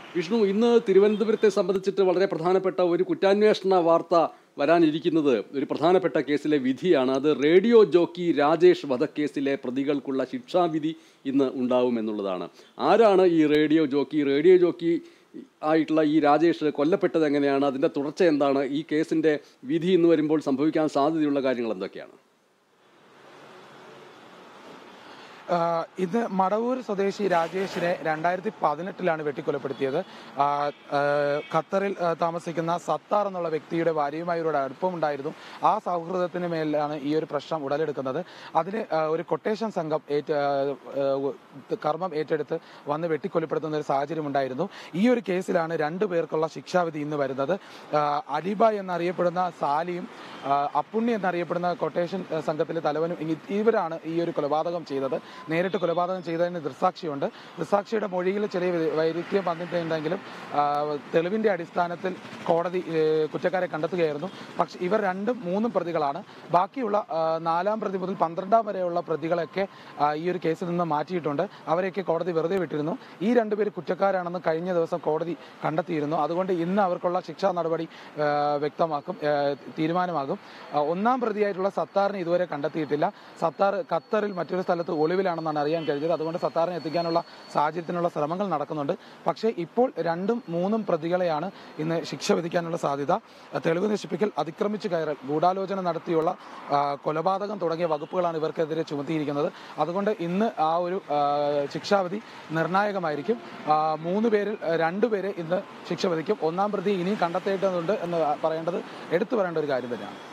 വിഷ്ണു ഇന്ന് തിരുവനന്തപുരത്തെ സംബന്ധിച്ചിട്ട് വളരെ പ്രധാനപ്പെട്ട ഒരു കുറ്റാന്വേഷണ വാർത്ത വരാനിരിക്കുന്നത് ഒരു പ്രധാനപ്പെട്ട കേസിലെ വിധിയാണ് അത് റേഡിയോ ജോക്കി രാജേഷ് വധക്കേസിലെ പ്രതികൾക്കുള്ള ശിക്ഷാവിധി ഇന്ന് ഉണ്ടാവുമെന്നുള്ളതാണ് ആരാണ് ഈ റേഡിയോ ജോക്കി റേഡിയോ ജോക്കി ആയിട്ടുള്ള ഈ രാജേഷ് കൊല്ലപ്പെട്ടത് എങ്ങനെയാണ് അതിൻ്റെ തുടർച്ച എന്താണ് ഈ കേസിൻ്റെ വിധി ഇന്ന് വരുമ്പോൾ സംഭവിക്കാൻ സാധ്യതയുള്ള കാര്യങ്ങൾ എന്തൊക്കെയാണ് ആഹ് ഇന്ന് മടവൂർ സ്വദേശി രാജേഷിനെ രണ്ടായിരത്തി പതിനെട്ടിലാണ് വെട്ടിക്കൊലപ്പെടുത്തിയത് ആഹ് ആഹ് ഖത്തറിൽ ആഹ് താമസിക്കുന്ന സത്താർ എന്നുള്ള വ്യക്തിയുടെ ഭാര്യയുമായി ഒരു അടുപ്പമുണ്ടായിരുന്നു ആ സൗഹൃദത്തിന് മേലാണ് ഈ ഒരു പ്രശ്നം ഉടലെടുക്കുന്നത് അതിന് ആഹ് ഒരു കൊട്ടേഷൻ സംഘം ഏറ്റ ആഹ് ആഹ് കർമ്മം ഏറ്റെടുത്ത് വന്ന് വെട്ടിക്കൊലപ്പെടുത്തുന്ന ഒരു സാഹചര്യം ഉണ്ടായിരുന്നു ഈ ഒരു കേസിലാണ് രണ്ടു പേർക്കുള്ള ശിക്ഷാവിധി ഇന്ന് വരുന്നത് ആഹ് അലിബായ് എന്നറിയപ്പെടുന്ന സാലിയും ആഹ് അപ്പുണ്ണി എന്നറിയപ്പെടുന്ന കൊട്ടേഷൻ ആഹ് സംഘത്തിലെ തലവനും ഇ- ഇവരാണ് ഈ ഒരു കൊലപാതകം ചെയ്തത് നേരിട്ട് കൊലപാതകം ചെയ്തതിന് ദൃസാക്ഷിയുണ്ട് ദൃസാക്ഷിയുടെ മൊഴിയിൽ ചെറിയ വ്യ- വൈരുദ്ധ്യം വന്നിട്ടുണ്ടെങ്കിലും ആഹ് തെളിവിന്റെ അടിസ്ഥാനത്തിൽ കോടതി ഏഹ് കുറ്റക്കാരെ കണ്ടെത്തുകയായിരുന്നു പക്ഷെ ഇവർ രണ്ടും മൂന്നും പ്രതികളാണ് ബാക്കിയുള്ള ആഹ് നാലാം പ്രതി മുതൽ പന്ത്രണ്ടാം വരെയുള്ള പ്രതികളൊക്കെ ആഹ് ഈ ഒരു കേസിൽ നിന്ന് മാറ്റിയിട്ടുണ്ട് അവരെയൊക്കെ കോടതി വെറുതെ വിട്ടിരുന്നു ഈ രണ്ടുപേര് കുറ്റക്കാരാണെന്ന് കഴിഞ്ഞ ദിവസം കോടതി കണ്ടെത്തിയിരുന്നു അതുകൊണ്ട് ഇന്ന് അവർക്കുള്ള ശിക്ഷാ നടപടി ആഹ് വ്യക്തമാക്കും ആഹ് തീരുമാനമാകും ആഹ് ഒന്നാം പ്രതിയായിട്ടുള്ള സത്താറിനെ ഇതുവരെ കണ്ടെത്തിയിട്ടില്ല സത്താർ ഖത്തറിൽ മറ്റൊരു സ്ഥലത്ത് ഒളിവിലാണെന്നാണ് അറിയാൻ കഴിഞ്ഞത് അതുകൊണ്ട് സത്താറിനെ എത്തിക്കാനുള്ള സാഹചര്യത്തിനുള്ള ശ്രമങ്ങൾ നടക്കുന്നുണ്ട് പക്ഷേ ഇപ്പോൾ രണ്ടും മൂന്നും പ്രതികളെയാണ് ഇന്ന് ശിക്ഷ വിധിക്കാനുള്ള സാധ്യത ആഹ് തെളിവ് നശിപ്പിക്കൽ അതിക്രമിച്ചു കയറൽ ഗൂഢാലോചന നടത്തിയുള്ള ആഹ് കൊലപാതകം തുടങ്ങിയ വകുപ്പുകളാണ് ഇവർക്കെതിരെ ചുമത്തിയിരിക്കുന്നത് അതുകൊണ്ട് ഇന്ന് ആ ഒരു ആഹ് ശിക്ഷാവിധി നിർണായകമായിരിക്കും ആഹ് മൂന്ന് പേരിൽ ആഹ് രണ്ടുപേരെ ഇന്ന് ശിക്ഷ വിധിക്കും ഒന്നാം പ്രതി ഇനിയും കണ്ടെത്തേണ്ടതുണ്ട് എന്ന് പറയേണ്ടത് എടുത്തു പറയേണ്ട ഒരു കാര്യം തന്നെയാണ്